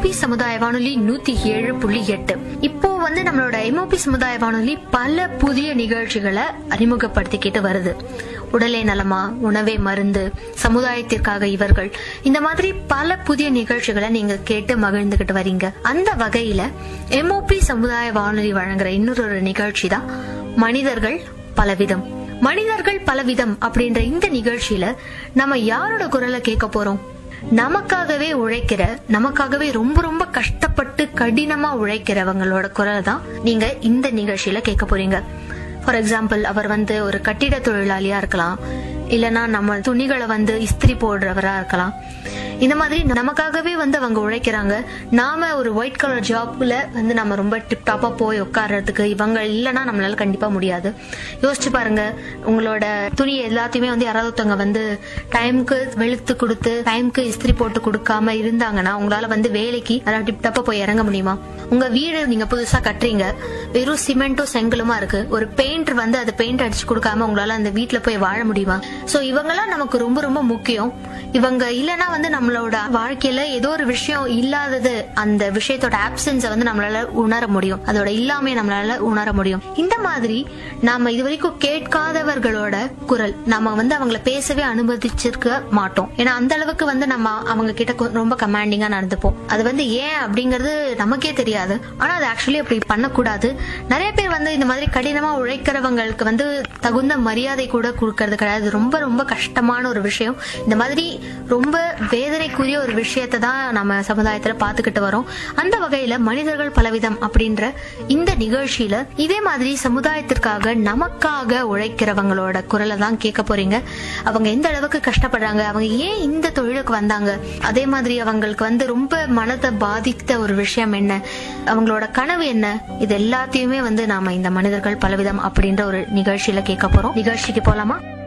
MOP சமுதாய வானொலி நூத்தி ஏழு புள்ளி எட்டு இப்போ வந்து நம்மளோட எம்ஓபி சமுதாய வானொலி பல புதிய நிகழ்ச்சிகளை அறிமுகப்படுத்திக்கிட்டு வருது உடலே நலமா உணவே மருந்து சமுதாயத்திற்காக இவர்கள் இந்த மாதிரி பல புதிய நிகழ்ச்சிகளை நீங்க கேட்டு மகிழ்ந்துகிட்டு வரீங்க அந்த வகையில எம்ஓபி சமுதாய வானொலி வழங்குற இன்னொரு ஒரு நிகழ்ச்சி தான் மனிதர்கள் பலவிதம் மனிதர்கள் பலவிதம் அப்படின்ற இந்த நிகழ்ச்சியில நம்ம யாரோட குரலை கேட்க போறோம் நமக்காகவே உழைக்கிற நமக்காகவே ரொம்ப ரொம்ப கஷ்டப்பட்டு கடினமா உழைக்கிறவங்களோட குரலை தான் நீங்க இந்த நிகழ்ச்சியில கேட்க போறீங்க ஃபார் எக்ஸாம்பிள் அவர் வந்து ஒரு கட்டிட தொழிலாளியா இருக்கலாம் இல்லனா நம்ம துணிகளை வந்து இஸ்திரி போடுறவரா இருக்கலாம் இந்த மாதிரி நமக்காகவே வந்து அவங்க உழைக்கிறாங்க நாம ஒரு ஒயிட் கலர் ஜாப்ல வந்து நம்ம ரொம்ப டிப் டாப்பா போய் உட்கார்றதுக்கு இவங்க இல்லைன்னா நம்மளால கண்டிப்பா முடியாது யோசிச்சு பாருங்க உங்களோட துணி எல்லாத்தையுமே வந்து யாராவது ஒருத்தவங்க வந்து டைம்க்கு வெளுத்து கொடுத்து டைம்க்கு இஸ்திரி போட்டு கொடுக்காம இருந்தாங்கன்னா உங்களால வந்து வேலைக்கு அதாவது டிப் டாப்பா போய் இறங்க முடியுமா உங்க வீடு நீங்க புதுசா கட்டுறீங்க வெறும் சிமெண்ட்டும் செங்கலுமா இருக்கு ஒரு பெயிண்ட் வந்து அது பெயிண்ட் அடிச்சு கொடுக்காம உங்களால அந்த வீட்ல போய் வாழ முடியுமா சோ இவங்கெல்லாம் நமக்கு ரொம்ப ரொம்ப முக்கியம் இவங்க இல்லனா வந்து நம்மளோட வாழ்க்கையில ஏதோ ஒரு விஷயம் இல்லாதது அந்த விஷயத்தோட ஆப்சன்ஸ வந்து நம்மளால உணர முடியும் அதோட இல்லாமே நம்மளால உணர முடியும் இந்த மாதிரி நாம இது வரைக்கும் கேட்காதவர்களோட குரல் நம்ம வந்து அவங்கள பேசவே அனுமதிச்சிருக்க மாட்டோம் ஏன்னா அந்த அளவுக்கு வந்து நம்ம அவங்க கிட்ட கொ- ரொம்ப கமாண்டிங்கா நடந்துப்போம் அது வந்து ஏன் அப்படிங்கறது நமக்கே தெரியாது ஆனா அது ஆக்சுவலி அப்படி பண்ணக்கூடாது நிறைய பேர் வந்து இந்த மாதிரி கடினமா உழைக்கிறவங்களுக்கு வந்து தகுந்த மரியாதை கூட கொடுக்கறது கிடையாது இது ரொம்ப ரொம்ப கஷ்டமான ஒரு விஷயம் இந்த மாதிரி ரொம்ப வேதனைக்குரிய ஒரு விஷயத்தை தான் நம்ம சமுதாயத்துல பாத்துக்கிட்டு வரோம் அந்த வகையில மனிதர்கள் பலவிதம் அப்படின்ற இந்த நிகழ்ச்சியில இதே மாதிரி சமுதாயத்திற்காக நமக்காக உழைக்கிறவங்களோட குரலை தான் கேட்க போறீங்க அவங்க எந்த அளவுக்கு கஷ்டப்படுறாங்க அவங்க ஏன் இந்த தொழிலுக்கு வந்தாங்க அதே மாதிரி அவங்களுக்கு வந்து ரொம்ப மனதை பாதித்த ஒரு விஷயம் என்ன அவங்களோட கனவு என்ன இது எல்லாத்தையுமே வந்து நாம இந்த மனிதர்கள் பலவிதம் அப்படின்ற ஒரு நிகழ்ச்சியில கேட்க போறோம் நிகழ்ச்சிக்கு போலாமா